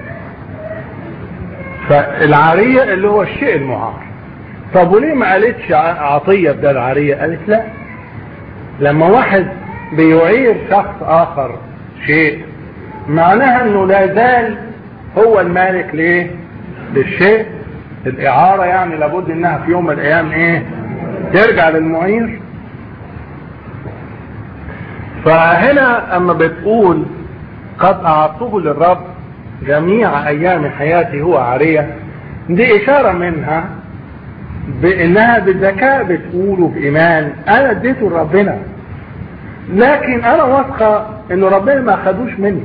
فالعارية اللي هو الشيء المعار طب وليه ما قالتش عطية بدل العارية قالت لا لما واحد بيعير شخص اخر شيء معناها انه لا زال هو المالك ليه للشيء الاعارة يعني لابد انها في يوم من الايام ايه ترجع للمعير فهنا اما بتقول قد اعطوه للرب جميع ايام حياتي هو عارية دي اشارة منها بانها بالذكاء بتقول بايمان انا اديته لربنا لكن انا واثقة ان ربنا ما خدوش مني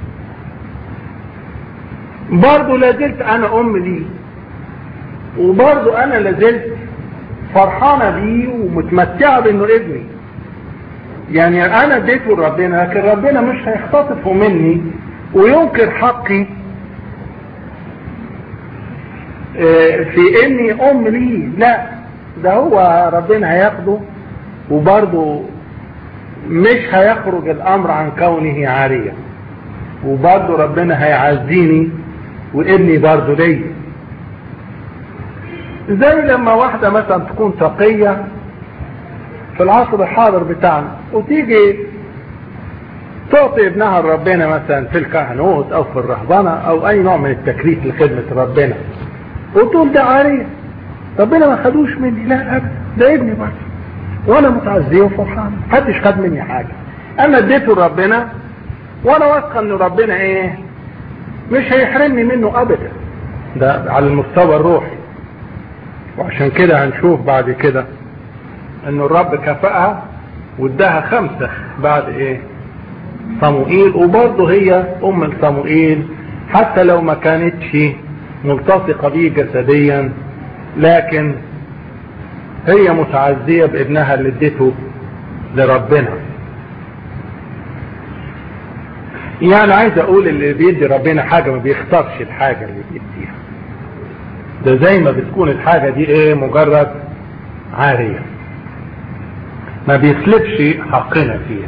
برضه لازلت انا ام ليه وبرضه انا لازلت فرحانة بيه ومتمتعة بانه ابني يعني انا اديته لربنا لكن ربنا مش هيختطفه مني وينكر حقي في اني ام ليه لا ده هو ربنا هياخده وبرضه مش هيخرج الامر عن كونه عارية وبرضه ربنا هيعزيني وابني برضه ليا زي لما واحدة مثلا تكون تقية في العصر الحاضر بتاعنا وتيجي تعطي ابنها لربنا مثلا في الكهنوت او في الرهبنة او اي نوع من التكريس لخدمة ربنا وتقول ده عارية ربنا ما خدوش مني لا ابدا ده ابني برضه وانا متعزيه وفرحان محدش خد مني حاجة انا اديته لربنا وانا واثقه ان ربنا ايه مش هيحرمني منه ابدا ده على المستوى الروحي وعشان كده هنشوف بعد كده ان الرب كفأها واداها خمسة بعد ايه صموئيل وبرضه هي ام صموئيل حتى لو ما كانتش ملتصقة بيه جسديا لكن هي متعزية بابنها اللي اديته لربنا يعني عايز اقول اللي بيدي ربنا حاجة ما بيختارش الحاجة اللي بيديها ده زي ما بتكون الحاجة دي ايه مجرد عارية ما بيسلبش حقنا فيها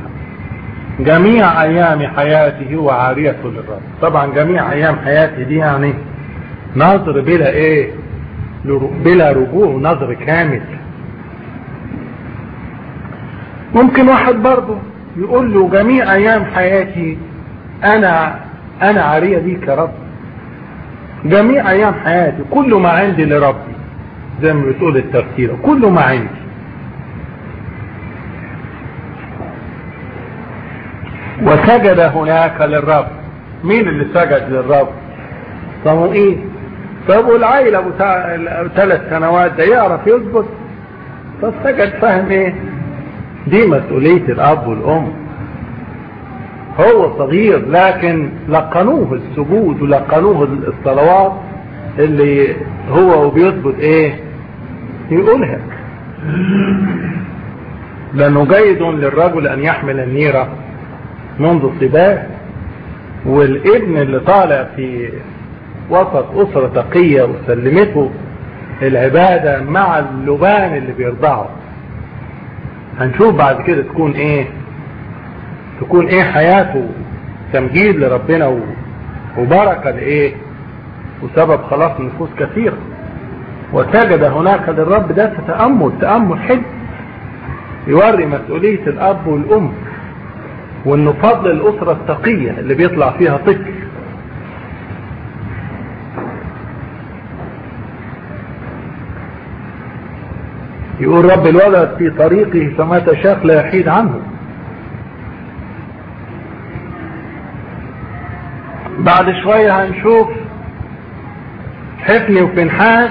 جميع ايام حياتي هو عارية للرب طبعا جميع ايام حياتي دي يعني نظر بلا ايه بلا رجوع نظر كامل ممكن واحد برضه يقول له جميع ايام حياتي انا انا عارية بيك يا رب جميع ايام حياتي كل ما عندي لربي زي ما بتقول التفسير كل ما عندي وسجد هناك للرب مين اللي سجد للرب صموئيل طب والعيل ابو ثلاث سنوات ده يعرف يظبط فسجد فاهم ايه دي مسؤولية الاب والام هو صغير لكن لقنوه السجود ولقنوه الصلوات اللي هو وبيظبط ايه يقولها لانه جيد للرجل ان يحمل النيرة منذ صباه والابن اللي طالع في وسط اسرة تقية وسلمته العبادة مع اللبان اللي بيرضعه هنشوف بعد كده تكون ايه تكون ايه حياته تمجيد لربنا وبركة لايه وسبب خلاص نفوس كثيرة وسجد هناك للرب ده تأمل تأمل حلو يوري مسؤولية الأب والأم وإنه فضل الأسرة التقية اللي بيطلع فيها طفل يقول رب الولد في طريقه فمتى شاف لا يحيد عنه بعد شوية هنشوف حفني وفنحاس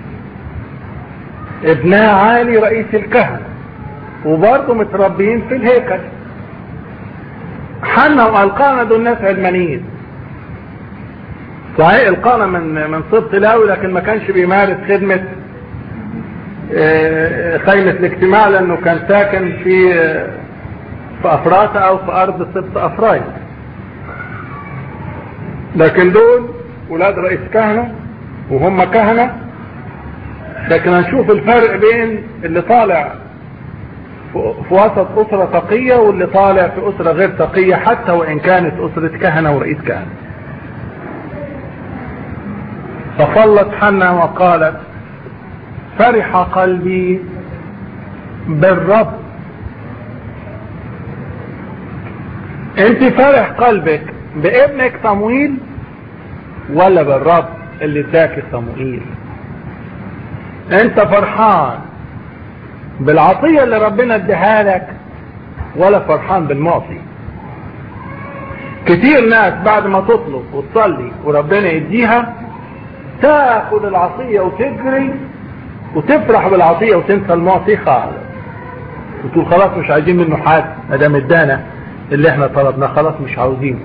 ابناء عالي رئيس الكهنة وبرضه متربيين في الهيكل حنا والقانا دول ناس علمانيين صحيح القانا من من سبط لاوي لكن ما كانش بيمارس خدمة خيمة الاجتماع لانه كان ساكن في في افراطة او في ارض سبط افرايم لكن دول ولاد رئيس كهنة وهم كهنة لكن هنشوف الفرق بين اللي طالع في وسط أسرة تقية واللي طالع في أسرة غير تقية حتى وإن كانت أسرة كهنة ورئيس كهنة فصلت حنا وقالت فرح قلبي بالرب انت فرح قلبك بابنك صمويل ولا بالرب اللي اداك صموئيل انت فرحان بالعطية اللي ربنا اديها لك ولا فرحان بالمعطي كتير ناس بعد ما تطلب وتصلي وربنا يديها تاخد العطية وتجري وتفرح بالعطية وتنسى المعطي خالص وتقول خلاص مش عايزين منه حاجة ما دام ادانا اللي احنا طلبناه خلاص مش عاوزينه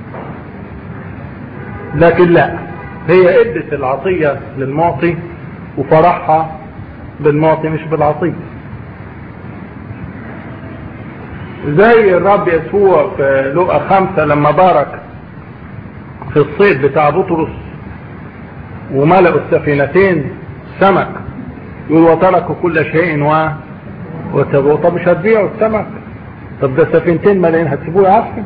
لكن لا هي ادت العطية للمعطي وفرحها بالمعطي مش بالعطية زي الرب يسوع في لقى خمسة لما بارك في الصيد بتاع بطرس وملأوا السفينتين سمك يقول وتركوا كل شيء و وتبعوا طب مش هتبيعوا السمك طب ده سفينتين ملايين هتسيبوه يعفن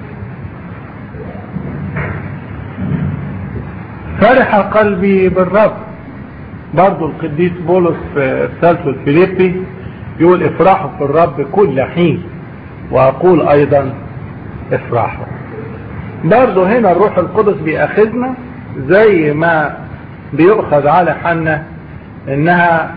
فرح قلبي بالرب برضو القديس بولس في رسالته الفيليبي يقول افرحوا في الرب كل حين واقول ايضا افرحوا برضو هنا الروح القدس بيأخذنا زي ما بيؤخذ على حنة انها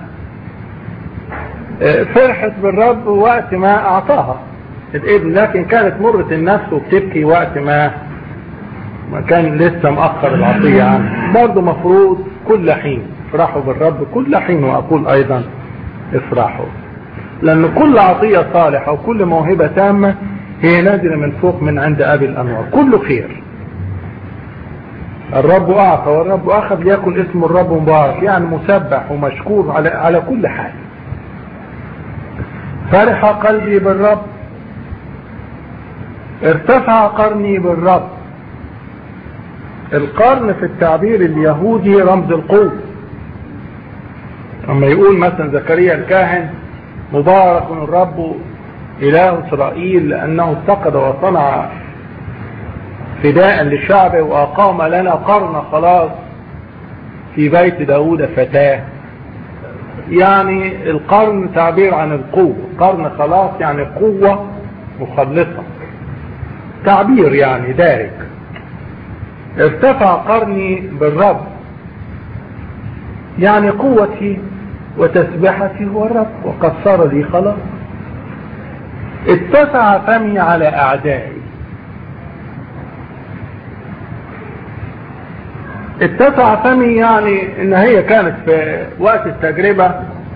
فرحت بالرب وقت ما اعطاها الابن لكن كانت مرة النفس وبتبكي وقت ما ما كان لسه مأخر العطية عنه برضه مفروض كل حين افرحوا بالرب كل حين واقول ايضا افرحوا لان كل عطية صالحة وكل موهبة تامة هي نازلة من فوق من عند ابي الانوار كله خير الرب اعطى والرب اخذ ليكن اسم الرب مبارك يعني مسبح ومشكور على على كل حال فرح قلبي بالرب ارتفع قرني بالرب القرن في التعبير اليهودي رمز القوة اما يقول مثلا زكريا الكاهن مبارك الرب اله اسرائيل لانه اتقد وصنع فداء لشعبه واقام لنا قرن خلاص في بيت داود فتاة يعني القرن تعبير عن القوة قرن خلاص يعني قوة مخلصة تعبير يعني دارج ارتفع قرني بالرب يعني قوتي وتسبحتي هو الرب وقد صار لي خلاص اتسع فمي على اعدائي اتسع فمي يعني ان هي كانت في وقت التجربة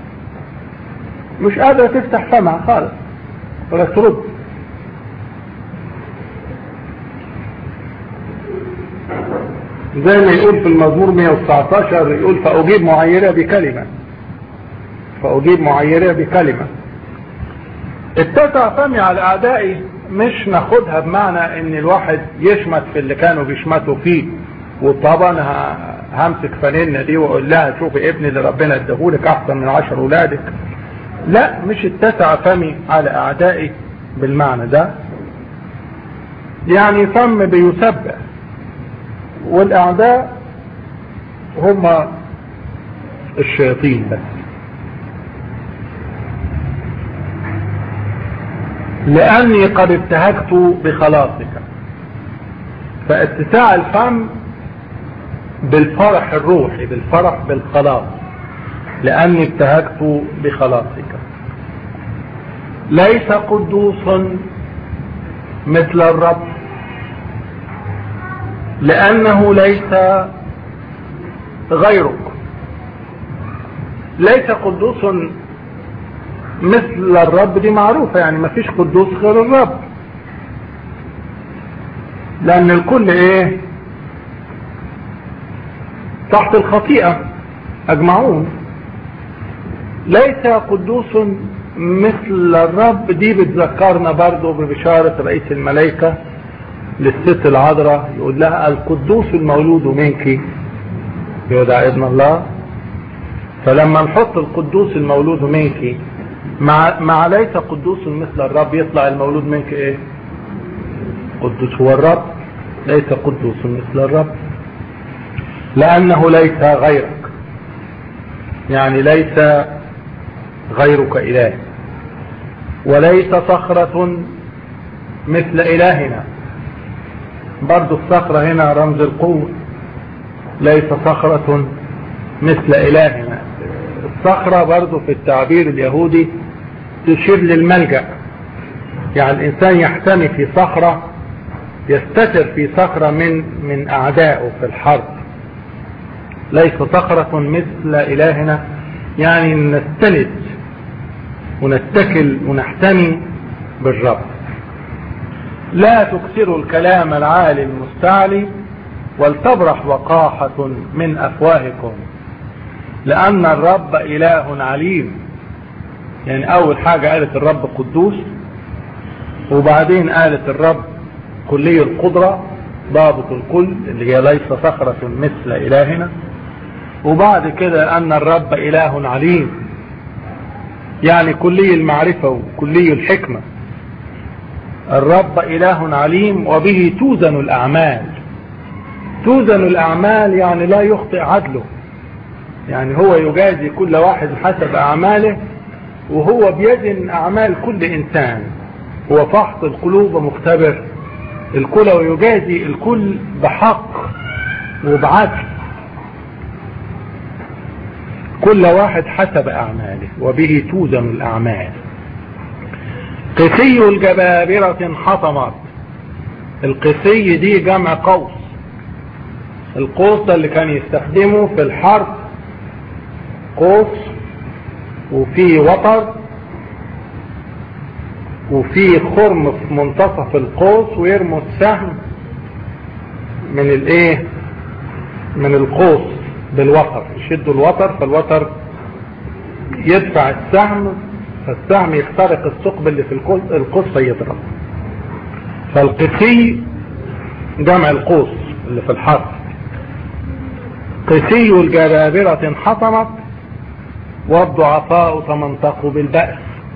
مش قادرة تفتح فمها خالص ولا ترد زي ما يقول في المزمور 119 يقول فأجيب معيرة بكلمة فأجيب معيرة بكلمة اتسع فمي على أعدائي مش ناخدها بمعنى ان الواحد يشمت في اللي كانوا بيشمتوا فيه وطبعا همسك فنانة دي واقول لها شوفي ابني اللي ربنا اداهولك احسن من عشر اولادك لا مش اتسع فمي على اعدائي بالمعنى ده يعني فم بيسبح والاعداء هم الشياطين بس لاني قد ابتهجت بخلاصك فاتساع الفم بالفرح الروحي بالفرح بالخلاص لاني ابتهجت بخلاصك ليس قدوس مثل الرب لانه ليس غيرك ليس قدوس مثل الرب دي معروفة يعني ما فيش قدوس غير الرب لان الكل ايه تحت الخطيئة اجمعون ليس قدوس مثل الرب دي بتذكرنا برضو ببشارة رئيس الملائكة للست العذراء يقول لها القدوس المولود منك يدعى ابن الله فلما نحط القدوس المولود منك مع, مع ليس قدوس مثل الرب يطلع المولود منك ايه قدوس هو الرب ليس قدوس مثل الرب لانه ليس غيرك يعني ليس غيرك اله وليس صخرة مثل الهنا برضو الصخرة هنا رمز القوة ليس صخرة مثل الهنا الصخرة برضو في التعبير اليهودي تشير للملجأ يعني الانسان يحتمي في صخرة يستتر في صخرة من من اعدائه في الحرب ليس صخرة مثل الهنا يعني نستند ونتكل ونحتمي بالرب لا تكثروا الكلام العالي المستعلي ولتبرح وقاحة من افواهكم لان الرب اله عليم يعني اول حاجة قالت الرب قدوس وبعدين قالت الرب كلي القدرة ضابط الكل اللي هي ليس صخرة مثل الهنا وبعد كده ان الرب اله عليم يعني كلي المعرفة وكلي الحكمة الرب اله عليم وبه توزن الاعمال توزن الاعمال يعني لا يخطئ عدله يعني هو يجازي كل واحد حسب اعماله وهو بيزن اعمال كل انسان هو فحص القلوب ومختبر الكل ويجازي الكل بحق وبعدل كل واحد حسب اعماله وبه توزن الاعمال قسي الجبابرة انحطمت القسي دي جمع قوس القوس ده اللي كان يستخدمه في الحرب قوس وفي وتر وفي خرم في منتصف القوس ويرموا السهم من الايه من القوس بالوتر يشدوا الوتر فالوتر يدفع السهم فالسهم يخترق الثقب اللي في القوس فيضرب فالقسي جمع القوس اللي في الحرب قسي الجبابرة انحطمت والضعفاء تمنطقوا بالبأس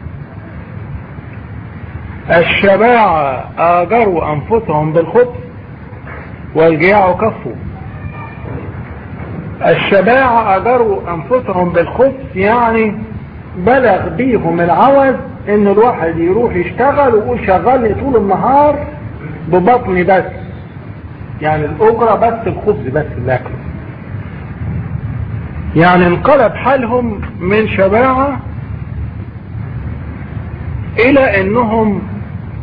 الشباعة آجروا أنفسهم بالخبز والجياع كفوا الشباعة اجروا انفسهم بالخبز يعني بلغ بيهم العوز ان الواحد يروح يشتغل ويقول شغلني طول النهار ببطني بس يعني الاجرة بس الخبز بس اللي اكله يعني انقلب حالهم من شباعة الى انهم